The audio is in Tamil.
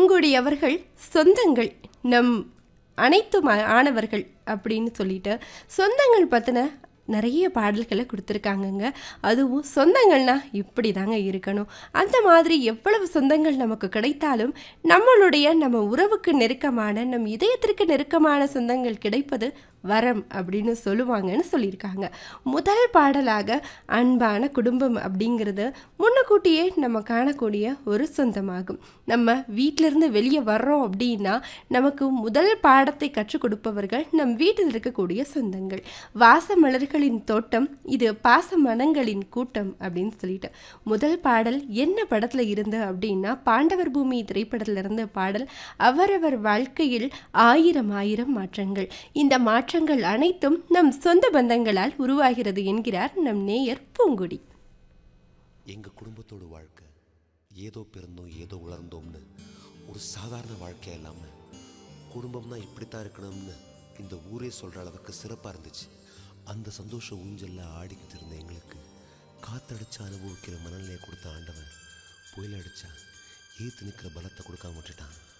பூங்குடி அவர்கள் சொந்தங்கள் நம் அனைத்து ம- ஆனவர்கள் அப்படின்னு சொல்லிட்டு சொந்தங்கள் பற்றின நிறைய பாடல்களை கொடுத்துருக்காங்கங்க அதுவும் சொந்தங்கள்னா இப்படி தாங்க இருக்கணும் அந்த மாதிரி எவ்வளவு சொந்தங்கள் நமக்கு கிடைத்தாலும் நம்மளுடைய நம்ம உறவுக்கு நெருக்கமான நம் இதயத்திற்கு நெருக்கமான சொந்தங்கள் கிடைப்பது வரம் அப்படின்னு சொல்லுவாங்கன்னு சொல்லியிருக்காங்க முதல் பாடலாக அன்பான குடும்பம் அப்படிங்கிறது முன்னக்கூட்டியே நம்ம காணக்கூடிய ஒரு சொந்தமாகும் நம்ம வீட்டிலிருந்து வெளியே வர்றோம் அப்படின்னா நமக்கு முதல் பாடத்தை கற்றுக் கொடுப்பவர்கள் நம் வீட்டில் இருக்கக்கூடிய சொந்தங்கள் வாச மலர்களின் தோட்டம் இது பாச மனங்களின் கூட்டம் அப்படின்னு சொல்லிட்டு முதல் பாடல் என்ன படத்தில் இருந்து அப்படின்னா பாண்டவர் பூமி திரைப்படத்துல இருந்த பாடல் அவரவர் வாழ்க்கையில் ஆயிரம் ஆயிரம் மாற்றங்கள் இந்த மாற்றங்கள் அனைத்தும் நம் சொந்த பந்தங்களால் உருவாகிறது என்கிறார் நம் நேயர் பூங்குடி எங்கள் குடும்பத்தோட வாழ்க்கை ஏதோ பிறந்தோம் ஏதோ வளர்ந்தோம்னு ஒரு சாதாரண வாழ்க்கை இல்லாமல் குடும்பம்னா இப்படித்தான் இருக்கணும்னு இந்த ஊரே சொல்கிற அளவுக்கு சிறப்பாக இருந்துச்சு அந்த சந்தோஷ ஊஞ்சல்ல ஆடிக்கிட்டு இருந்த எங்களுக்கு காத்தடிச்சு அனுபவிக்கிற மனநிலையை கொடுத்த ஆண்டவன் புயல் அடிச்சா ஏத்து நிற்கிற பலத்தை கொடுக்காம விட்டுட்டான்